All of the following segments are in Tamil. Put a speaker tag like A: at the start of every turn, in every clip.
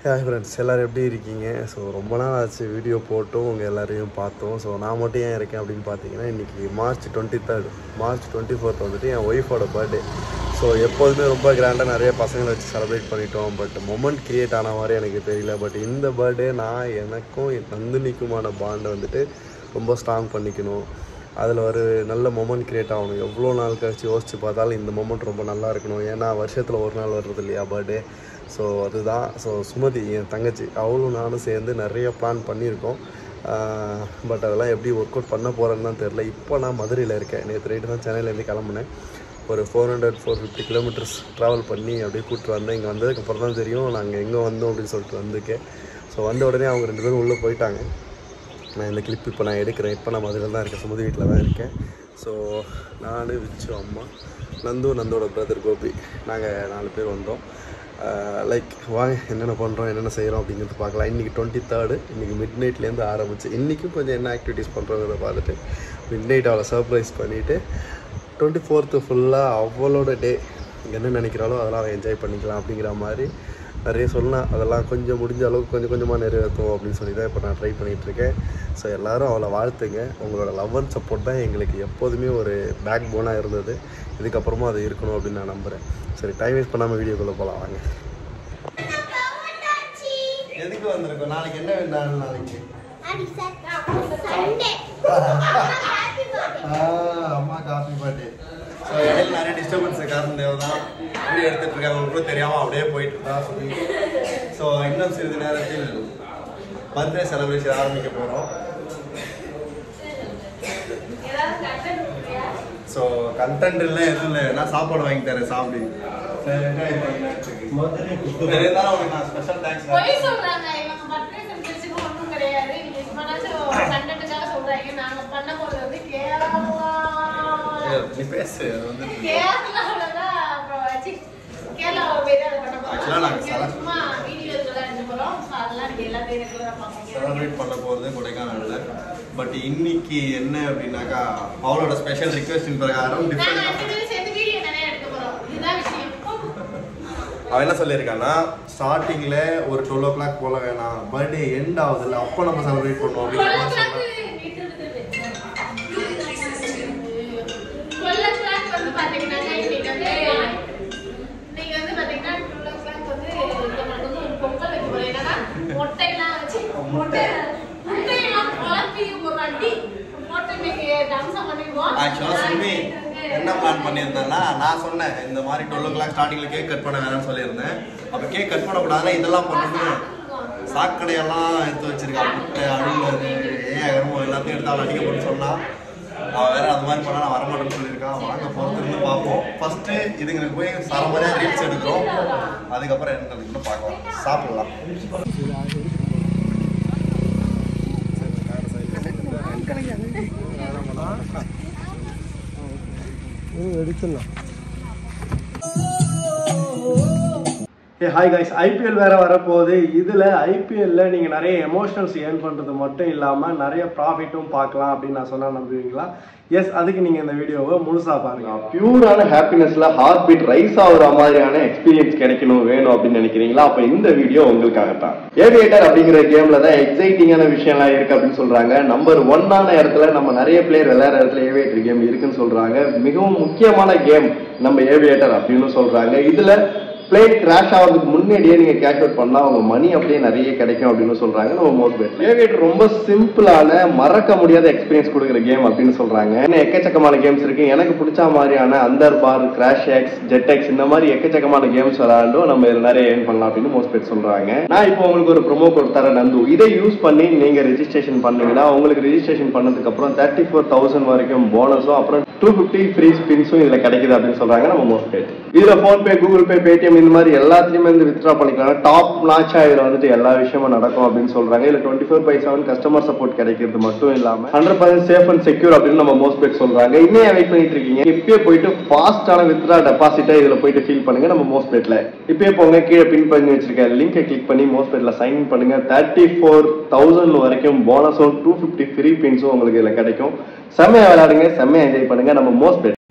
A: ஹாய் ஃப்ரெண்ட்ஸ் எல்லோரும் எப்படி இருக்கீங்க ஸோ ரொம்ப நாள் ஆச்சு வீடியோ போட்டும் உங்கள் எல்லாரையும் பார்த்தோம் ஸோ நான் மட்டும் ஏன் இருக்கேன் அப்படின்னு பார்த்தீங்கன்னா இன்றைக்கி March twenty third March twenty fourth வந்துட்டு என் ஒய்ஃபோட பர்த்டே ஸோ எப்போதுமே ரொம்ப கிராண்டாக நிறைய பசங்களை வச்சு செலிப்ரேட் பண்ணிட்டோம் பட் மொமெண்ட் க்ரியேட் ஆன மாதிரி எனக்கு தெரியல பட் இந்த பர்த்டே நான் எனக்கும் என் நந்தினிக்குமான பாண்டை வந்துட்டு ரொம்ப ஸ்ட்ராங் பண்ணிக்கணும் அதில் ஒரு நல்ல மொமெண்ட் க்ரியேட் ஆகணும் எவ்வளோ நாள் கழிச்சு யோசிச்சு பார்த்தாலும் இந்த மொமெண்ட் ரொம்ப நல்லா இருக்கணும் ஏன்னா வருஷத்தில் ஒரு நாள் வர்றது இல்லையா பர்த்டே ஸோ அதுதான் ஸோ சுமதி என் தங்கச்சி அவளும் நானும் சேர்ந்து நிறைய பிளான் பண்ணியிருக்கோம் பட் அதெல்லாம் எப்படி ஒர்க் அவுட் பண்ண போகிறேன்னு தான் தெரில இப்போ நான் மதுரையில் இருக்கேன் நேற்று ரைட்டு தான் சென்னையிலேருந்து கிளம்புனேன் ஒரு four hundred four fifty kilometres travel பண்ணி அப்படியே கூப்பிட்டு வந்தேன் இங்கே வந்ததுக்கப்புறம் தான் தெரியும் நாங்கள் எங்கே வந்தோம் அப்படின்னு சொல்லிட்டு வந்திருக்கேன் ஸோ வந்த உடனே அவங்க ரெண்டு பேரும் உள்ளே போயிட்டாங்க நான் இந்த கிளிப் இப்போ நான் எடுக்கிறேன் இப்போ நான் மதுரையில் தான் இருக்கேன் சுமதி வீட்டில் தான் இருக்கேன் ஸோ நான் விச்சு அம்மா நந்து நந்தோட பிரதர் கோபி நாங்கள் நாலு பேர் வந்தோம் லைக் வாங்க என்னென்ன பண்ணுறோம் என்னென்ன செய்கிறோம் அப்படிங்கிறது பார்க்கலாம் இன்றைக்கி டுவெண்ட்டி தேர்டு இன்றைக்கி மிட் நைட்லேருந்து ஆரம்பிச்சு இன்றைக்கும் கொஞ்சம் என்ன ஆக்டிவிட்டீஸ் பண்ணுறோங்கிறத பார்த்துட்டு மிட் நைட் அவளை சர்ப்ரைஸ் பண்ணிவிட்டு டுவெண்ட்டி ஃபோர்த்து ஃபுல்லாக அவளோட டே என்ன நினைக்கிறாளோ அதெல்லாம் அவள் என்ஜாய் பண்ணிக்கலாம் அப்படிங்கிற மாதிரி நிறைய சொன்னேன் அதெல்லாம் கொஞ்சம் முடிஞ்ச அளவுக்கு கொஞ்சம் கொஞ்சமாக நிறைவேற்றும் அப்படின்னு சொல்லி தான் இப்போ நான் ட்ரை பண்ணிகிட்ருக்கேன் ஸோ எல்லோரும் அவளை வாழ்த்துங்க உங்களோட லவ் அண்ட் சப்போர்ட் தான் எங்களுக்கு எப்போதுமே ஒரு பேக் போனாக இருந்தது இதுக்கப்புறமா அது இருக்கணும் அப்படின்னு நான் நம்புகிறேன் சரி டைம் வேஸ்ட் பண்ணாமல் வீடியோக்குள்ளே போகலாம் வாங்க எதுக்கு வந்திருக்கோம் நாளைக்கு என்ன வேண்டாம் நாளைக்கு அம்மா காஃபி பாட்டு ஸோ இடையில நிறைய டிஸ்டர்பன்ஸ் காரணம் தேவை தான் வீடியோ எடுத்துட்டு இருக்காங்க கூட தெரியாமல் அப்படியே போயிட்டு இருக்கா சொல்லி ஸோ இன்னும் சிறிது நேரத்தில் பர்த்டே செலிப்ரேஷன் ஆரம்பிக்க போகிறோம் ஸோ கண்டென்ட் இல்லை எதுவும் இல்லை நான் சாப்பாடு வாங்கி தரேன் சாப்பிடு இருந்தாலும் உனக்கு நான் ஸ்பெஷல் தேங்க்ஸ்
B: பொய் சொல்றாங்க இவங்க பர்த்டே செலிப்ரேஷன் ஒண்ணும் கிடையாது நீங்க சும்மாச்சும் கண்டென்ட்டுக்காக சொல்றாங்க நாங்க பண்ண போறது வந்து கேரளா
A: நீ பேசு அது வந்து
B: கேரளாவுல தான் அப்புறம் சி, கேரளாவுல போய் தான் அதை பண்ண
A: Actually, நாங்க
B: போறோம்
A: சல-
B: சும்மா வீடியோ இதெல்லாம் எடுத்து போறோம் ஸோ அதெல்லாம் நீங்க எல்லாத்தையும் ரெகுலரா பார்ப்பீங்க
A: செலிப்ரேட் பண்ண போகிறது கொடைக்கானல்ல பட் இன்னைக்கு என்ன அப்படின்னாக்கா அவளோட ஸ்பெஷல் ரிக்வெஸ்டின் பிரகாரம்
B: நாங்க
A: டிஃப்ரெண்ட்
B: அஞ்சு பேரும் சேர்ந்து வீடியோ நிறைய எடுக்க போறோம் இதுதான் விஷயம்
A: அவன் என்ன சொல்லியிருக்கான்னா ஸ்டார்டிங்கில் ஒரு டுவெல் ஓ கிளாக் போல வேணாம் பர்த்டே எண்ட் ஆகுதுல்ல அப்போ நம்ம செலிப்ரேட் பண்ணுவோம் அப்படிங்கிற மாதிரி சொன்னான். ஆக்சுவலாக சுமி என்ன பிளான் பண்ணியிருந்தேன்னா நான் சொன்னேன் இந்த மாதிரி டுவெல் ஓ கிளாக் ஸ்டார்டிங்கில் கேக் கட் பண்ண வேணாம்னு சொல்லியிருந்தேன் அப்போ கேக் கட் பண்ணக்கூடாதுன்னா இதெல்லாம் பண்ணணும் சாக்கடையெல்லாம் எடுத்து வச்சிருக்கா முட்டை அழுகுறது ஏகரமோ எல்லாத்தையும் எடுத்து அவள் அடிக்க போட்டு சொன்னா அவள் வேற அது மாதிரி பண்ணா நான் வரமாட்டேன்னு சொல்லியிருக்கான் வாங்க பொறுத்திருந்து பார்ப்போம் ஃபர்ஸ்ட் இதுங்களுக்கு போய் சரமரியாக ரீல்ஸ் எடுக்கிறோம் அதுக்கப்புறம் என்ன நடக்குதுன்னு பார்க்கலாம் சாப்பிடலாம்
C: ஏ ஹாய் கைஸ் ஐபிஎல் வேற வரப்போகுது இதில் ஐபிஎல்ல நீங்கள் நிறைய எமோஷனல்ஸ் ஏர்ன் பண்ணுறது மட்டும் இல்லாமல் நிறைய ப்ராஃபிட்டும் பார்க்கலாம் அப்படின்னு நான் சொன்னால் நம்புவீங்களா எஸ் அதுக்கு நீங்கள் இந்த வீடியோவை முழுசாக பாருங்க
D: பியூரான ஹாப்பினஸ்ல ஹார்ட் பீட் ரைஸ் ஆகுற மாதிரியான எக்ஸ்பீரியன்ஸ் கிடைக்கணும் வேணும் அப்படின்னு நினைக்கிறீங்களா அப்ப இந்த வீடியோ உங்களுக்காகத்தான் ஏவியேட்டர் அப்படிங்கிற கேம்ல தான் எக்ஸைட்டிங்கான விஷயம்லாம் இருக்கு அப்படின்னு சொல்றாங்க நம்பர் ஒன்னான இடத்துல நம்ம நிறைய பிளேயர் விளையாடுற இடத்துல ஏவியேட்டர் கேம் இருக்குன்னு சொல்றாங்க மிகவும் முக்கியமான கேம் நம்ம ஏவியேட்டர் அப்படின்னு சொல்றாங்க இதுல பிளேன் கிராஷ் ஆகிறதுக்கு முன்னாடியே நீங்க கேஷ் அவுட் பண்ணா உங்க மணி அப்படியே நிறைய கிடைக்கும் அப்படின்னு சொல்றாங்க நம்ம மோஸ்ட் பெட் ஏவியேட்டர் ரொம்ப சிம்பிளான மறக்க முடியாத எக்ஸ்பீரியன்ஸ் கொடுக்குற கேம் அப்படின்னு சொல்றாங்க இன்னும் எக்கச்சக்கமான கேம்ஸ் இருக்கு எனக்கு பிடிச்ச மாதிரியான Andar Bahar crash X jet X இந்த மாதிரி எக்கச்சக்கமான கேம்ஸ் விளையாண்டும் நம்ம இதுல நிறைய ஏர்ன் பண்ணலாம் அப்படின்னு மோஸ்ட் பெட் சொல்றாங்க நான் இப்போ உங்களுக்கு ஒரு ப்ரோமோ கோட் தரேன் நந்து இதை யூஸ் பண்ணி நீங்க ரெஜிஸ்ட்ரேஷன் பண்ணீங்கன்னா உங்களுக்கு ரெஜிஸ்ட்ரேஷன் பண்ணதுக்கு அப்புறம் தேர்ட்டி ஃபோர் தௌசண்ட் வரைக்கும் போனஸும் அப்புறம் டூ ஃபிஃப்டி ஃப்ரீ ஸ்பின்ஸும் இதுல கிடைக்குது அப்படின்னு சொல்றாங்க நம்ம மோஸ்ட் பெட் இதுல PhonePe Google Pay Paytm இந்த மாதிரி எல்லாத்துலயுமே வந்து வித்ட்ரா பண்ணிக்கலாம் டாப் நாச்சா இதுல வந்துட்டு எல்லா விஷயமும் நடக்கும் அப்படின்னு சொல்றாங்க இதுல twenty four by seven customer support கிடைக்கிறது மட்டும் இல்லாம hundred percent safe and secure அப்படின்னு நம்ம மோஸ்ட் பெட் சொல்றாங்க இன்னும் வெயிட் பண்ணிட்டு இருக்கீங்க இப்பயே போயிட்டு ஃபாஸ்டான வித்ரா டெபாசிட்டை இதுல போயிட்டு ஃபீல் பண்ணுங்க நம்ம மோஸ்ட் பெட்ல இப்பயே போங்க கீழே பின் பண்ணி வச்சிருக்க லிங்கை கிளிக் பண்ணி மோஸ்ட் பெட்ல சைன் இன் பண்ணுங்க தேர்ட்டி ஃபோர் தௌசண்ட் வரைக்கும் போனஸும் டூ ஃபிஃப்டி ஃப்ரீ பின்ஸும் உங்களுக்கு இதுல கிடைக்கும் செம்மையா விளையாடுங்க செம்மையா என்ஜாய் பண்ணுங்க நம்ம மோஸ்ட் பெட்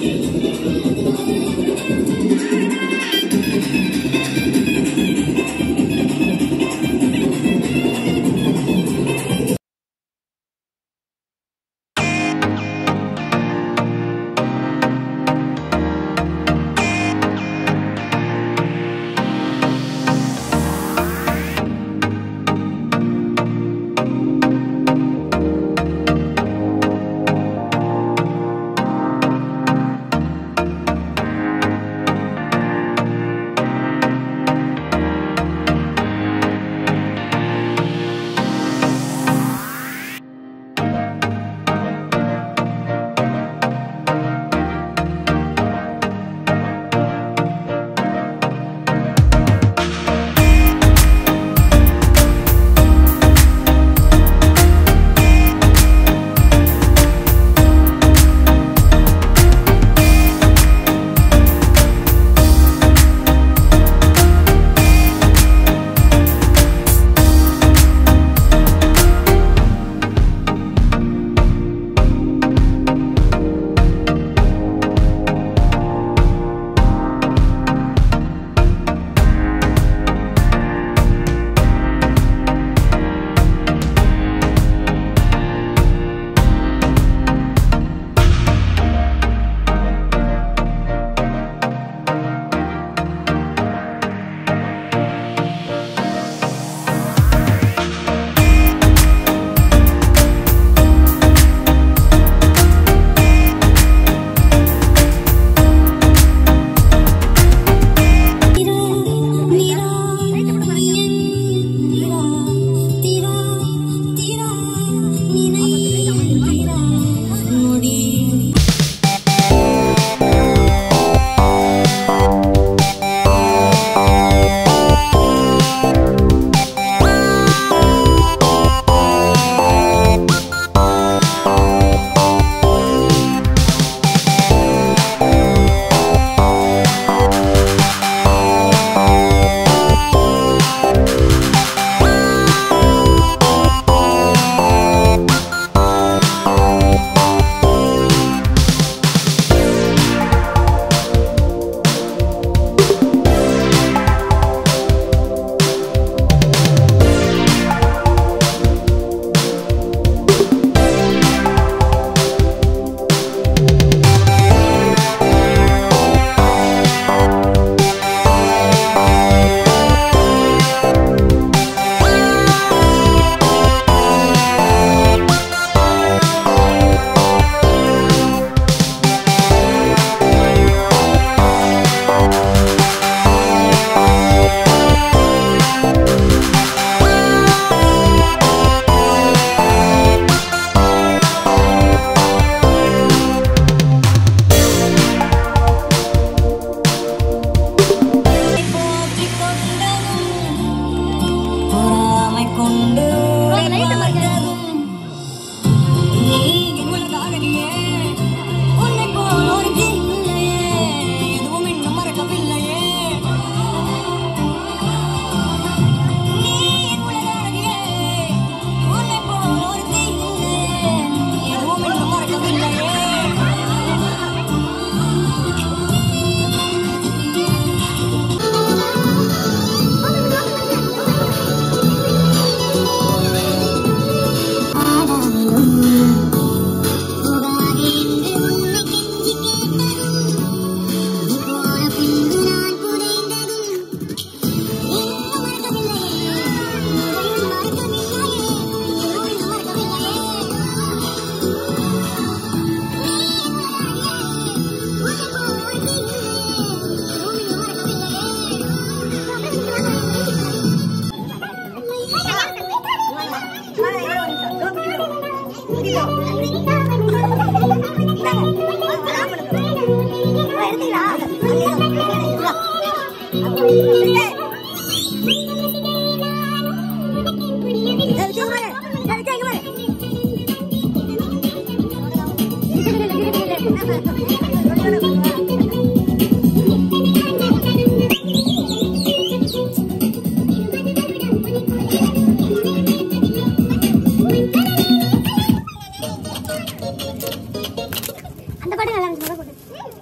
E: அந்த பாட்டு நல்லா இருந்துச்சு போட்டு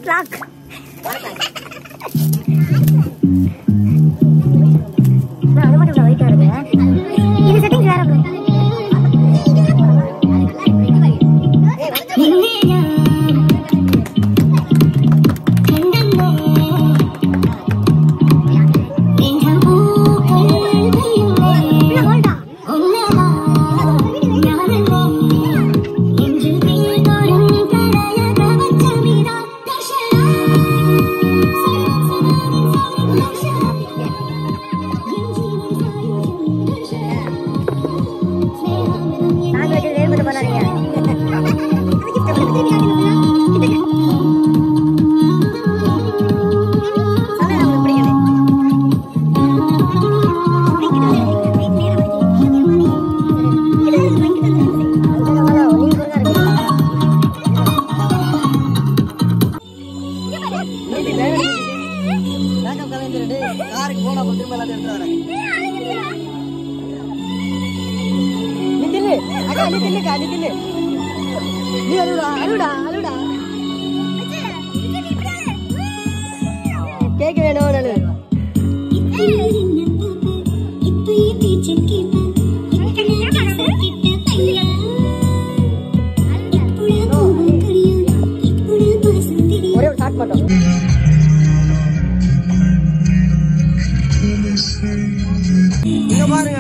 E: வாட் லாக் அது மட்டும் இவ்வளவு வெயிட்டா இருக்கு இது செட்டிங்ஸ் வேற bro. நாங்க வச்சது வேறுபட்டு பண்ணாதீங்க சொன்னா உங்களுக்கு பிடிக்காது கேட்க வேணும் நான் ஒரே ஒரு ஷாட் மட்டும்
C: இங்க பாருங்க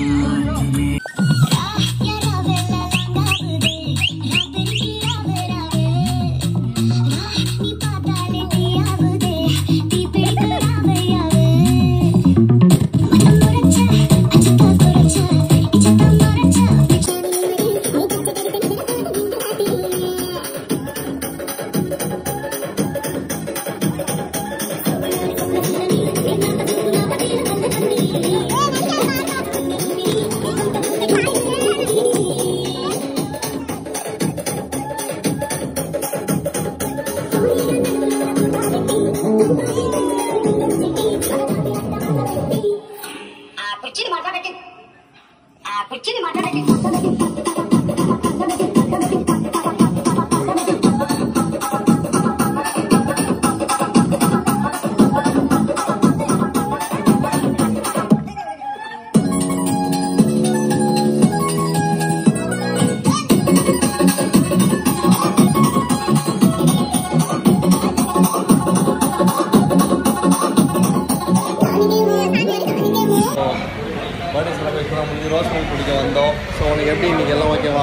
A: பர்த்டே செலிப்ரேட் பண்ண முடிஞ்சு ரோஸ் மில்க் குடிக்க வந்தோம் ஸோ உனக்கு எப்படி இன்னைக்கு எல்லாம் ஓகேவா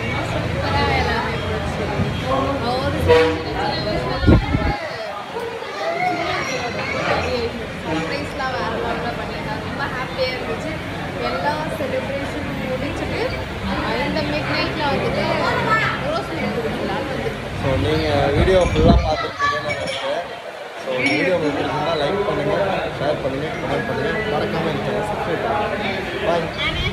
B: சர்ப்ரைஸ்லாம் வேறு லெவலில் பண்ணியிருந்தாங்க ரொம்ப ஹாப்பியாக இருந்துச்சு எல்லா செலிப்ரேஷன் முடிச்சுட்டு இந்த மிட் நைட்டில் வந்துட்டு ரோஸ் மில்க் குடிக்கலான்னு வந்துருக்கோம்
A: ஸோ நீங்கள் வீடியோ ஃபுல்லாக பார்த்துருப்பீங்கன்னு நினைக்கிறேன் ஸோ வீடியோ உங்களுக்கு பிடிச்சிருந்தா லைக் பண்ணுங்கள் ஷேர் பண்ணுங்கள் கமெண்ட் பண்ணுங்கள் மறக்காமல் இந்த சேனல் சப்ஸ்கிரைப் பண்ணுங்கள் பாய்